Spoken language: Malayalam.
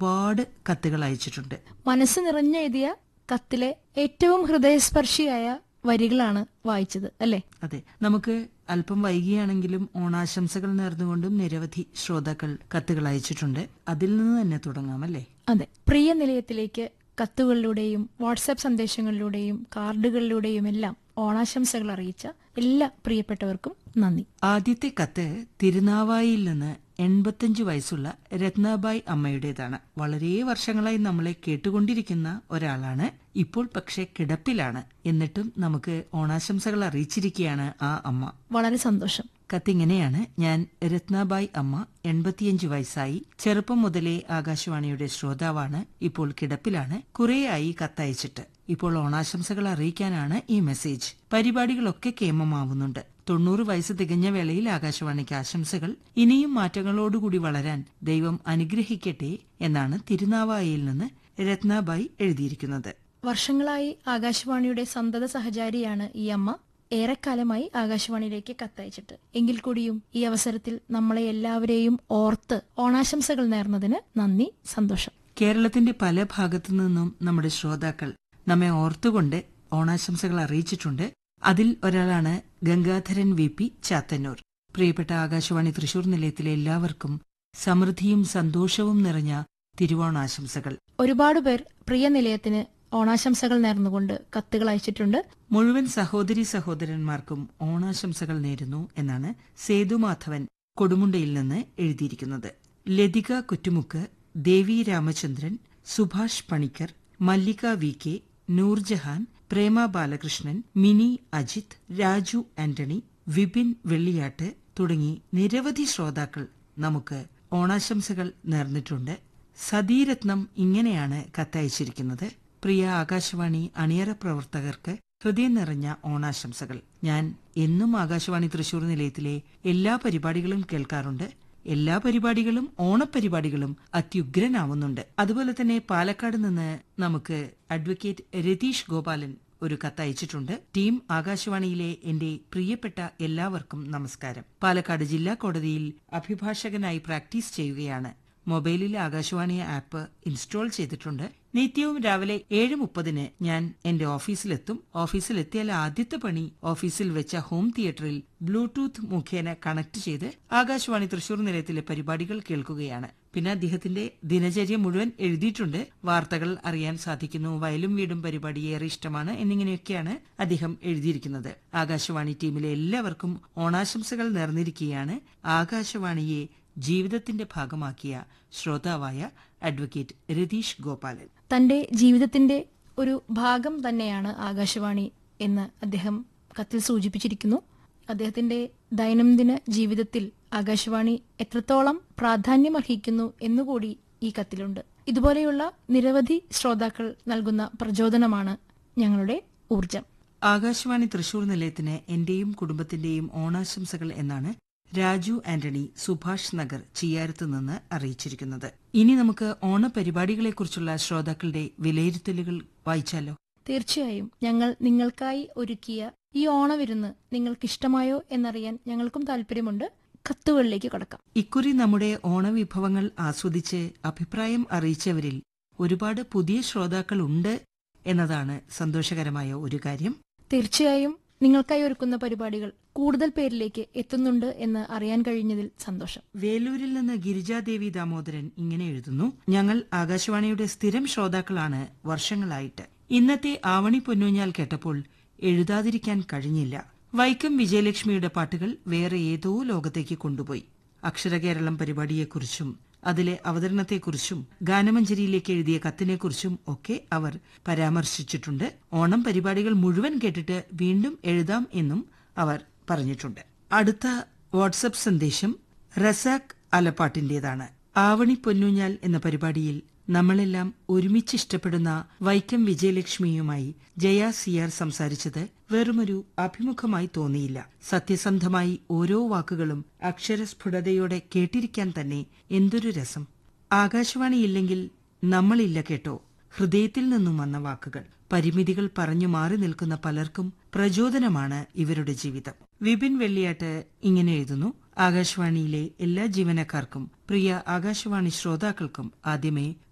ഒരുപാട് കത്തുകൾ അയച്ചിട്ടുണ്ട് മനസ്സ് നിറഞ്ഞെഴുതിയ കത്തിലെ ഏറ്റവും ഹൃദയസ്പർശിയായ വരികളാണ് വായിച്ചത് അല്ലേ അതെ നമുക്ക് അല്പം വൈകിയാണെങ്കിലും ഓണാശംസകൾ നേർന്നുകൊണ്ടും നിരവധി ശ്രോതാക്കൾ കത്തുകൾ അയച്ചിട്ടുണ്ട് അതിൽ നിന്ന് തന്നെ തുടങ്ങാം അല്ലേ അതെ പ്രിയ നിലയത്തിലേക്ക് കത്തുകളിലൂടെയും വാട്സാപ്പ് സന്ദേശങ്ങളിലൂടെയും കാർഡുകളിലൂടെയും എല്ലാം ഓണാശംസകൾ അറിയിച്ച എല്ലാ പ്രിയപ്പെട്ടവർക്കും നന്ദി ആദ്യത്തെ കത്ത് തിരുനാവായിൽ നിന്ന് എൺപത്തിയഞ്ച് വയസ്സുള്ള രത്നാബായ് അമ്മയുടേതാണ് വളരെ വർഷങ്ങളായി നമ്മളെ കേട്ടുകൊണ്ടിരിക്കുന്ന ഒരാളാണ് ഇപ്പോൾ പക്ഷെ കിടപ്പിലാണ് എന്നിട്ടും നമുക്ക് ഓണാശംസകൾ അറിയിച്ചിരിക്കുകയാണ് ആ അമ്മ വളരെ സന്തോഷം കത്തിങ്ങനെയാണ് ഞാൻ രത്നാബായ് അമ്മ എൺപത്തിയഞ്ച് വയസ്സായി ചെറുപ്പം മുതലേ ആകാശവാണിയുടെ ശ്രോതാവാണ് ഇപ്പോൾ കിടപ്പിലാണ് കുറേയായി കത്തയച്ചിട്ട് ഇപ്പോൾ ഓണാശംസകൾ അറിയിക്കാനാണ് ഈ മെസ്സേജ് പരിപാടികളൊക്കെ കേമമാവുന്നുണ്ട് തൊണ്ണൂറ് വയസ്സ് തികഞ്ഞ വേളയിൽ ആകാശവാണിക്ക് ആശംസകൾ ഇനിയും മാറ്റങ്ങളോടുകൂടി വളരാൻ ദൈവം അനുഗ്രഹിക്കട്ടെ എന്നാണ് തിരുനാവായയിൽ നിന്ന് രത്നാബായി എഴുതിയിരിക്കുന്നത് വർഷങ്ങളായി ആകാശവാണിയുടെ സന്തത സഹചാരിയാണ് ഈ അമ്മ ഏറെക്കാലമായി ആകാശവാണിയിലേക്ക് കത്തയച്ചിട്ട് എങ്കിൽ കൂടിയും ഈ അവസരത്തിൽ നമ്മളെ എല്ലാവരെയും ഓർത്ത് ഓണാശംസകൾ നേർന്നതിന് നന്ദി സന്തോഷം കേരളത്തിന്റെ പല ഭാഗത്തു നിന്നും നമ്മുടെ ശ്രോതാക്കൾ നമ്മെ ഓർത്തുകൊണ്ട് ഓണാശംസകൾ അറിയിച്ചിട്ടുണ്ട് അതിൽ ഒരാളാണ് ഗംഗാധരൻ വി പി ചാത്തന്നൂർ പ്രിയപ്പെട്ട ആകാശവാണി തൃശൂർ നിലയത്തിലെ എല്ലാവർക്കും സമൃദ്ധിയും സന്തോഷവും നിറഞ്ഞ തിരുവോണാശംസകൾ ഒരുപാട് പേർ പ്രിയ നിലയത്തിന് ഓണാശംസകൾ നേർന്നുകൊണ്ട് കത്തുകൾ അയച്ചിട്ടുണ്ട് മുഴുവൻ സഹോദരി സഹോദരന്മാർക്കും ഓണാശംസകൾ നേരുന്നു എന്നാണ് സേതുമാധവൻ കൊടുമുണ്ടയിൽ നിന്ന് എഴുതിയിരിക്കുന്നത് ലതിക കുറ്റുമുക്ക് ദേവി രാമചന്ദ്രൻ സുഭാഷ് പണിക്കർ മല്ലിക വി കെ നൂർജഹാൻ പ്രേമ ബാലകൃഷ്ണൻ മിനി അജിത് രാജു ആന്റണി വിപിൻ വെള്ളിയാട്ട് തുടങ്ങി നിരവധി ശ്രോതാക്കൾ നമുക്ക് ഓണാശംസകൾ നേർന്നിട്ടുണ്ട് സതീരത്നം ഇങ്ങനെയാണ് കത്തയച്ചിരിക്കുന്നത് പ്രിയ ആകാശവാണി അണിയറ പ്രവർത്തകർക്ക് ഹൃദയം നിറഞ്ഞ ഓണാശംസകൾ ഞാൻ എന്നും ആകാശവാണി തൃശൂർ നിലയത്തിലെ എല്ലാ പരിപാടികളും കേൾക്കാറുണ്ട് എല്ലാ പരിപാടികളും ഓണപരിപാടികളും അത്യുഗ്രനാവുന്നുണ്ട് അതുപോലെ തന്നെ പാലക്കാട് നിന്ന് നമുക്ക് അഡ്വക്കേറ്റ് രതീഷ് ഗോപാലൻ ഒരു കത്തയച്ചിട്ടുണ്ട് ടീം ആകാശവാണിയിലെ എന്റെ പ്രിയപ്പെട്ട എല്ലാവർക്കും നമസ്കാരം പാലക്കാട് ജില്ലാ കോടതിയിൽ അഭിഭാഷകനായി പ്രാക്ടീസ് ചെയ്യുകയാണ് മൊബൈലിൽ ആകാശവാണി ആപ്പ് ഇൻസ്റ്റാൾ ചെയ്തിട്ടുണ്ട് നിത്യവും രാവിലെ ഏഴ് മുപ്പതിന് ഞാൻ എന്റെ ഓഫീസിലെത്തും ഓഫീസിലെത്തിയാൽ ആദ്യത്തെ പണി ഓഫീസിൽ വെച്ച ഹോം തിയേറ്ററിൽ ബ്ലൂടൂത്ത് മുഖേന കണക്ട് ചെയ്ത് ആകാശവാണി തൃശൂർ നിലയത്തിലെ പരിപാടികൾ കേൾക്കുകയാണ് പിന്നെ അദ്ദേഹത്തിന്റെ ദിനചര്യ മുഴുവൻ എഴുതിയിട്ടുണ്ട് വാർത്തകൾ അറിയാൻ സാധിക്കുന്നു വയലും വീടും പരിപാടി ഏറെ ഇഷ്ടമാണ് എന്നിങ്ങനെയൊക്കെയാണ് അദ്ദേഹം എഴുതിയിരിക്കുന്നത് ആകാശവാണി ടീമിലെ എല്ലാവർക്കും ഓണാശംസകൾ നേർന്നിരിക്കുകയാണ് ആകാശവാണിയെ ജീവിതത്തിന്റെ ഭാഗമാക്കിയ ശ്രോതാവായ അഡ്വക്കേറ്റ് രതീഷ് ഗോപാലൻ തന്റെ ജീവിതത്തിന്റെ ഒരു ഭാഗം തന്നെയാണ് ആകാശവാണി എന്ന് അദ്ദേഹം കത്തിൽ സൂചിപ്പിച്ചിരിക്കുന്നു അദ്ദേഹത്തിന്റെ ദൈനംദിന ജീവിതത്തിൽ ആകാശവാണി എത്രത്തോളം പ്രാധാന്യമർഹിക്കുന്നു എന്നുകൂടി ഈ കത്തിലുണ്ട് ഇതുപോലെയുള്ള നിരവധി ശ്രോതാക്കൾ നൽകുന്ന പ്രചോദനമാണ് ഞങ്ങളുടെ ഊർജം ആകാശവാണി തൃശൂർ നിലയത്തിന് എന്റെയും കുടുംബത്തിന്റെയും ഓണാശംസകൾ എന്നാണ് രാജു ആന്റണി സുഭാഷ് നഗർ ചിയാരത്ത് നിന്ന് അറിയിച്ചിരിക്കുന്നത് ഇനി നമുക്ക് ഓണപരിപാടികളെക്കുറിച്ചുള്ള ശ്രോതാക്കളുടെ വിലയിരുത്തലുകൾ വായിച്ചാലോ തീർച്ചയായും ഞങ്ങൾ നിങ്ങൾക്കായി ഒരുക്കിയ ഈ ഓണവിരുന്ന് നിങ്ങൾക്കിഷ്ടമായോ എന്നറിയാൻ ഞങ്ങൾക്കും താല്പര്യമുണ്ട് കത്തുകളിലേക്ക് കടക്കാം ഇക്കുറി നമ്മുടെ ഓണവിഭവങ്ങൾ ആസ്വദിച്ച് അഭിപ്രായം അറിയിച്ചവരിൽ ഒരുപാട് പുതിയ ശ്രോതാക്കൾ ഉണ്ട് എന്നതാണ് സന്തോഷകരമായ ഒരു കാര്യം തീർച്ചയായും നിങ്ങൾക്കായി ഒരുക്കുന്ന പരിപാടികൾ കൂടുതൽ പേരിലേക്ക് എത്തുന്നുണ്ട് എന്ന് അറിയാൻ കഴിഞ്ഞതിൽ സന്തോഷം വേലൂരിൽ നിന്ന് ഗിരിജാദേവി ദാമോദരൻ ഇങ്ങനെ എഴുതുന്നു ഞങ്ങൾ ആകാശവാണിയുടെ സ്ഥിരം ശ്രോതാക്കളാണ് വർഷങ്ങളായിട്ട് ഇന്നത്തെ ആവണി പൊന്നൂഞ്ഞാൽ കേട്ടപ്പോൾ എഴുതാതിരിക്കാൻ കഴിഞ്ഞില്ല വൈക്കം വിജയലക്ഷ്മിയുടെ പാട്ടുകൾ വേറെ ഏതോ ലോകത്തേക്ക് കൊണ്ടുപോയി അക്ഷരകേരളം പരിപാടിയെക്കുറിച്ചും അതിലെ അവതരണത്തെക്കുറിച്ചും ഗാനമഞ്ജരിയിലേക്ക് എഴുതിയ കത്തിനെക്കുറിച്ചും ഒക്കെ അവർ പരാമർശിച്ചിട്ടുണ്ട് ഓണം പരിപാടികൾ മുഴുവൻ കേട്ടിട്ട് വീണ്ടും എഴുതാം എന്നും അവർ പറഞ്ഞിട്ടുണ്ട് അടുത്ത വാട്സപ്പ് സന്ദേശം റസാഖ് അലപ്പാട്ടിന്റേതാണ് ആവണി പൊന്നൂഞ്ഞാൽ എന്ന പരിപാടിയിൽ നമ്മളെല്ലാം ഒരുമിച്ചിഷ്ടപ്പെടുന്ന വൈക്കം വിജയലക്ഷ്മിയുമായി ജയ സിയാർ സംസാരിച്ചത് വെറുമൊരു അഭിമുഖമായി തോന്നിയില്ല സത്യസന്ധമായി ഓരോ വാക്കുകളും അക്ഷരസ്ഫുടതയോടെ കേട്ടിരിക്കാൻ തന്നെ എന്തൊരു രസം ആകാശവാണിയില്ലെങ്കിൽ നമ്മളില്ല കേട്ടോ ഹൃദയത്തിൽ നിന്നും വന്ന വാക്കുകൾ പരിമിതികൾ പറഞ്ഞു മാറി നിൽക്കുന്ന പലർക്കും പ്രചോദനമാണ് ഇവരുടെ ജീവിതം വിപിൻ വെള്ളിയാട്ട് ഇങ്ങനെ എഴുതുന്നു ആകാശവാണിയിലെ എല്ലാ ജീവനക്കാർക്കും പ്രിയ ആകാശവാണി ശ്രോതാക്കൾക്കും ആദ്യമേ